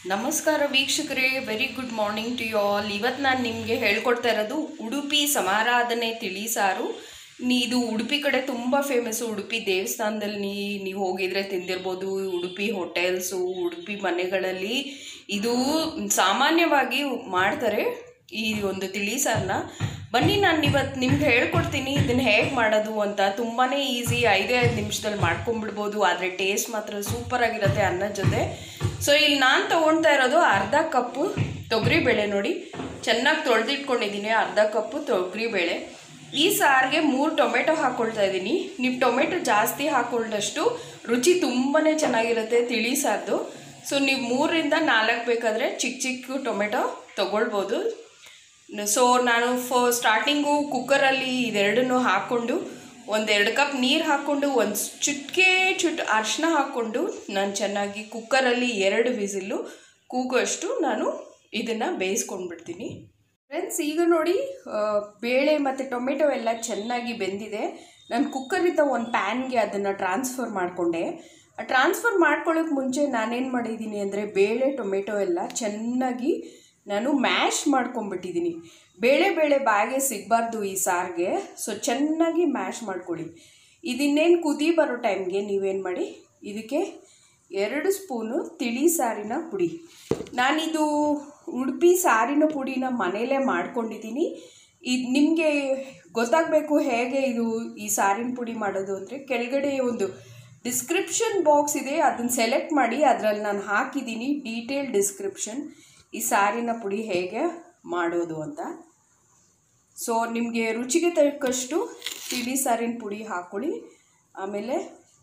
ನಮಸ್ಕಾರ ವೀಕ್ಷಕರೇ very good morning to you all ಇವತ್ತು ನಾನು ನಿಮಗೆ ಹೇಳ್ಕೊಡ್ತಾ ಇರೋದು ಉಡುಪಿ ಸಮಾರಾಧನೆ ತಿಳಿಸಾರು ನೀ ಇದು ಉಡುಪಿ ಕಡೆ ತುಂಬ ಫೇಮಸ್ಸು ಉಡುಪಿ ದೇವಸ್ಥಾನದಲ್ಲಿ ನೀ ನೀವು ಹೋಗಿದ್ರೆ ತಿಂದಿರ್ಬೋದು ಉಡುಪಿ ಹೋಟೆಲ್ಸು ಉಡುಪಿ ಮನೆಗಳಲ್ಲಿ ಇದು ಸಾಮಾನ್ಯವಾಗಿ ಮಾಡ್ತಾರೆ ಈ ಒಂದು ತಿಳಿಸಾರನ್ನ ಬನ್ನಿ ನಾನು ಇವತ್ತು ನಿಮ್ಗೆ ಹೇಳ್ಕೊಡ್ತೀನಿ ಇದನ್ನು ಹೇಗೆ ಮಾಡೋದು ಅಂತ ತುಂಬಾ ಈಸಿ ಐದೇ ಐದು ನಿಮಿಷದಲ್ಲಿ ಮಾಡ್ಕೊಂಬಿಡ್ಬೋದು ಆದರೆ ಟೇಸ್ಟ್ ಮಾತ್ರ ಸೂಪರ್ ಆಗಿರುತ್ತೆ ಅನ್ನದ ಜೊತೆ ಸೊ ಇಲ್ಲಿ ನಾನು ತೊಗೊಳ್ತಾ ಇರೋದು ಅರ್ಧ ಕಪ್ಪು ತೊಗರಿಬೇಳೆ ನೋಡಿ ಚೆನ್ನಾಗಿ ತೊಳೆದಿಟ್ಕೊಂಡಿದ್ದೀನಿ ಅರ್ಧ ಕಪ್ಪು ತೊಗರಿಬೇಳೆ ಈ ಸಾರಿಗೆ ಮೂರು ಟೊಮೆಟೊ ಹಾಕ್ಕೊಳ್ತಾ ಇದ್ದೀನಿ ನೀವು ಟೊಮೆಟೊ ಜಾಸ್ತಿ ಹಾಕ್ಕೊಂಡಷ್ಟು ರುಚಿ ತುಂಬಾ ಚೆನ್ನಾಗಿರುತ್ತೆ ತಿಳಿ ಸಾರ್ದು ಸೊ ನೀವು ಮೂರರಿಂದ ನಾಲ್ಕು ಬೇಕಾದರೆ ಚಿಕ್ಕ ಚಿಕ್ಕ ಟೊಮೆಟೊ ತೊಗೊಳ್ಬೋದು ಸೊ ನಾನು ಫೋ ಸ್ಟಾರ್ಟಿಂಗು ಕುಕ್ಕರಲ್ಲಿ ಇದೆರಡನ್ನೂ ಹಾಕ್ಕೊಂಡು ಒಂದೆರಡು ಕಪ್ ನೀರು ಹಾಕ್ಕೊಂಡು ಒಂದು ಚುಟ್ಕೆ ಚುಟ್ ಅರಿಶಿನ ಹಾಕ್ಕೊಂಡು ನಾನು ಚೆನ್ನಾಗಿ ಕುಕ್ಕರಲ್ಲಿ ಎರಡು ವಿಸಿಲ್ಲು ಕೂಗೋಷ್ಟು ನಾನು ಇದನ್ನು ಬೇಯಿಸ್ಕೊಂಡ್ಬಿಡ್ತೀನಿ ಫ್ರೆಂಡ್ಸ್ ಈಗ ನೋಡಿ ಆ, ಬೇಳೆ ಮತ್ತು ಟೊಮೆಟೊ ಎಲ್ಲ ಚೆನ್ನಾಗಿ ಬೆಂದಿದೆ ನಾನು ಕುಕ್ಕರಿಂದ ಒಂದು ಪ್ಯಾನ್ಗೆ ಅದನ್ನು ಟ್ರಾನ್ಸ್ಫರ್ ಮಾಡಿಕೊಂಡೆ ಟ್ರಾನ್ಸ್ಫರ್ ಮಾಡ್ಕೊಳ್ಳೋಕೆ ಮುಂಚೆ ನಾನೇನು ಮಾಡಿದ್ದೀನಿ ಅಂದರೆ ಬೇಳೆ ಟೊಮೆಟೊ ಎಲ್ಲ ಚೆನ್ನಾಗಿ ನಾನು ಮ್ಯಾಶ್ ಮಾಡ್ಕೊಂಬಿಟ್ಟಿದ್ದೀನಿ ಬೇಳೆ ಬೇಳೆ ಬಾಯಿಗೆ ಸಿಗಬಾರ್ದು ಈ ಸಾರಿಗೆ ಸೊ ಚೆನ್ನಾಗಿ ಮ್ಯಾಶ್ ಮಾಡ್ಕೊಳ್ಳಿ ಇದನ್ನೇನು ಕುದಿ ಬರೋ ಟೈಮ್ಗೆ ನೀವೇನು ಮಾಡಿ ಇದಕ್ಕೆ ಎರಡು ಸ್ಪೂನು ತಿಳಿ ಸಾರಿನ ಪುಡಿ ನಾನಿದು ಉಡುಪಿ ಸಾರಿನ ಪುಡಿನ ಮನೇಲೇ ಮಾಡ್ಕೊಂಡಿದ್ದೀನಿ ಇದು ನಿಮಗೆ ಗೊತ್ತಾಗಬೇಕು ಹೇಗೆ ಇದು ಈ ಸಾರಿನ ಪುಡಿ ಮಾಡೋದು ಅಂದರೆ ಕೆಳಗಡೆ ಒಂದು ಡಿಸ್ಕ್ರಿಪ್ಷನ್ ಬಾಕ್ಸ್ ಇದೆ ಅದನ್ನು ಸೆಲೆಕ್ಟ್ ಮಾಡಿ ಅದರಲ್ಲಿ ನಾನು ಹಾಕಿದ್ದೀನಿ ಡೀಟೇಲ್ ಡಿಸ್ಕ್ರಿಪ್ಷನ್ ಈ ಸಾರಿನ ಪುಡಿ ಹೇಗೆ ಮಾಡೋದು ಅಂತ ಸೊ ನಿಮಗೆ ರುಚಿಗೆ ತಕ್ಕಷ್ಟು ತಿಳಿ ಸಾರಿನ ಪುಡಿ ಹಾಕ್ಕೊಳ್ಳಿ ಆಮೇಲೆ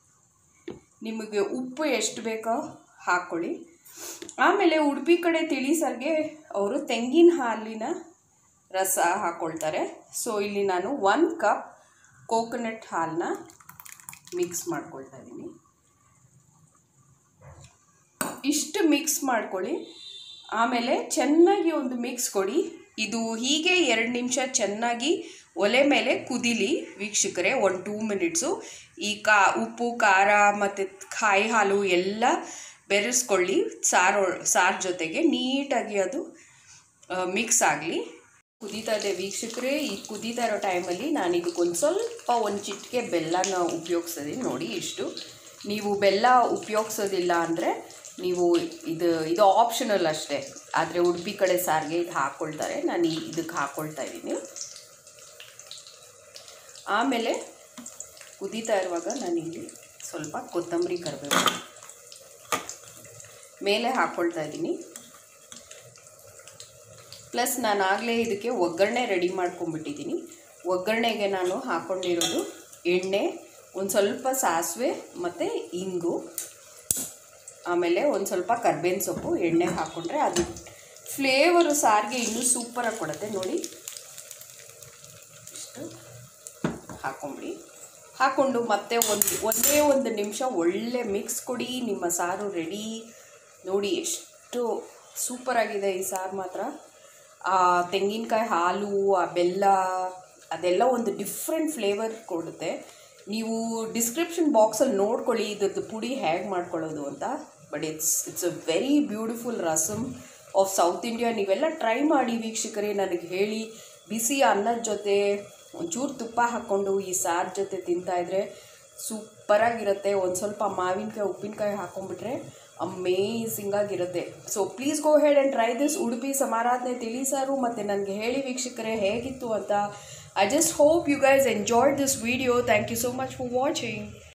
ನಿಮಗೆ ಉಪ್ಪು ಎಷ್ಟು ಬೇಕೋ ಹಾಕ್ಕೊಳ್ಳಿ ಆಮೇಲೆ ಉಡುಪಿ ಕಡೆ ತಿಳಿ ಸಾರಿಗೆ ಅವರು ತೆಂಗಿನ ಹಾಲಿನ ರಸ ಹಾಕ್ಕೊಳ್ತಾರೆ ಸೊ ಇಲ್ಲಿ ನಾನು ಒನ್ ಕಪ್ ಕೋಕೋನಟ್ ಹಾಲನ್ನ ಮಿಕ್ಸ್ ಮಾಡ್ಕೊಳ್ತಾ ಇದ್ದೀನಿ ಇಷ್ಟು ಮಿಕ್ಸ್ ಮಾಡ್ಕೊಳ್ಳಿ ಆಮೇಲೆ ಚೆನ್ನಾಗಿ ಒಂದು ಮಿಕ್ಸ್ ಕೊಡಿ ಇದು ಹೀಗೆ ಎರಡು ನಿಮಿಷ ಚೆನ್ನಾಗಿ ಒಲೆ ಮೇಲೆ ಕುದಿಲಿ ವೀಕ್ಷಕರೇ ಒಂದು ಟೂ ಮಿನಿಟ್ಸು ಈ ಕಾ ಉಪ್ಪು ಖಾರ ಮತ್ತು ಕಾಯಿ ಹಾಲು ಎಲ್ಲ ಬೆರೆಸ್ಕೊಳ್ಳಿ ಸಾರು ಸಾರು ಜೊತೆಗೆ ನೀಟಾಗಿ ಅದು ಮಿಕ್ಸ್ ಆಗಲಿ ಕುದೀತಾ ಇದೆ ವೀಕ್ಷಕರೇ ಈ ಕುದೀತಾ ಇರೋ ಟೈಮಲ್ಲಿ ನಾನು ಇದಕ್ಕೊಂದು ಸ್ವಲ್ಪ ಒಂದು ಚಿಟಿಕೆ ಬೆಲ್ಲನ ಉಪಯೋಗಿಸಿದ್ದೀನಿ ನೋಡಿ ಇಷ್ಟು ನೀವು ಬೆಲ್ಲ ಉಪಯೋಗಿಸೋದಿಲ್ಲ ಅಂದರೆ ನೀವು ಇದು ಇದು ಆಪ್ಷನಲ್ ಅಷ್ಟೇ ಆದರೆ ಉಡುಪಿ ಕಡೆ ಸಾರಿಗೆ ಇದು ಹಾಕ್ಕೊಳ್ತಾರೆ ನಾನು ಈ ಇದಕ್ಕೆ ಹಾಕ್ಕೊಳ್ತಾ ಇದ್ದೀನಿ ಆಮೇಲೆ ಕುದೀತಾ ಇರುವಾಗ ನಾನಿಲ್ಲಿ ಸ್ವಲ್ಪ ಕೊತ್ತಂಬರಿ ಕರಿಬೇವು ಮೇಲೆ ಹಾಕ್ಕೊಳ್ತಾ ಇದ್ದೀನಿ ಪ್ಲಸ್ ನಾನು ಆಗಲೇ ಇದಕ್ಕೆ ಒಗ್ಗರಣೆ ರೆಡಿ ಮಾಡ್ಕೊಂಬಿಟ್ಟಿದ್ದೀನಿ ಒಗ್ಗರಣೆಗೆ ನಾನು ಹಾಕ್ಕೊಂಡಿರೋದು ಎಣ್ಣೆ ಒಂದು ಸ್ವಲ್ಪ ಸಾಸಿವೆ ಮತ್ತು ಇಂಗು ಆಮೇಲೆ ಒಂದು ಸ್ವಲ್ಪ ಕರ್ಬೇವಿನ ಸೊಪ್ಪು ಎಣ್ಣೆಗೆ ಹಾಕ್ಕೊಂಡ್ರೆ ಅದು ಫ್ಲೇವರು ಸಾರಿಗೆ ಇನ್ನೂ ಸೂಪರಾಗಿ ಕೊಡುತ್ತೆ ನೋಡಿ ಇಷ್ಟು ಹಾಕ್ಕೊಂಬಿಡಿ ಹಾಕ್ಕೊಂಡು ಮತ್ತೆ ಒಂದು ಒಂದೇ ಒಂದು ನಿಮಿಷ ಒಳ್ಳೆ ಮಿಕ್ಸ್ ಕೊಡಿ ನಿಮ್ಮ ಸಾರು ರೆಡಿ ನೋಡಿ ಎಷ್ಟು ಸೂಪರಾಗಿದೆ ಈ ಸಾರು ಮಾತ್ರ ಆ ತೆಂಗಿನಕಾಯಿ ಹಾಲು ಆ ಬೆಲ್ಲ ಅದೆಲ್ಲ ಒಂದು ಡಿಫ್ರೆಂಟ್ ಫ್ಲೇವರ್ ಕೊಡುತ್ತೆ ನೀವು ಡಿಸ್ಕ್ರಿಪ್ಷನ್ ಬಾಕ್ಸಲ್ಲಿ ನೋಡ್ಕೊಳ್ಳಿ ಇದ್ರದ್ದು ಪುಡಿ ಹೇಗೆ ಮಾಡ್ಕೊಳ್ಳೋದು ಅಂತ but it's it's a very beautiful rasam of South India ನೀವೆಲ್ಲ ಟ್ರೈ ಮಾಡಿ ವೀಕ್ಷಕರೇ ನನಗೆ ಹೇಳಿ ಬಿಸಿ ಅನ್ನದ ಜೊತೆ ಒಂಚೂರು ತುಪ್ಪ ಹಾಕ್ಕೊಂಡು ಈ ಸಾರು ಜೊತೆ ತಿಂತಾಯಿದ್ರೆ ಸೂಪರಾಗಿರುತ್ತೆ ಒಂದು ಸ್ವಲ್ಪ ಮಾವಿನಕಾಯಿ ಉಪ್ಪಿನಕಾಯಿ ಹಾಕ್ಕೊಂಡ್ಬಿಟ್ರೆ ಅಮೇಝಿಂಗ್ ಆಗಿರುತ್ತೆ so please go ahead and try this Udupi ಸಮಾರಾಧನೆ ತಿಳಿ ಸಾರು ಮತ್ತು ನನಗೆ ಹೇಳಿ ವೀಕ್ಷಕರೇ ಹೇಗಿತ್ತು ಅಂತ I just hope you guys enjoyed this video thank you so much for watching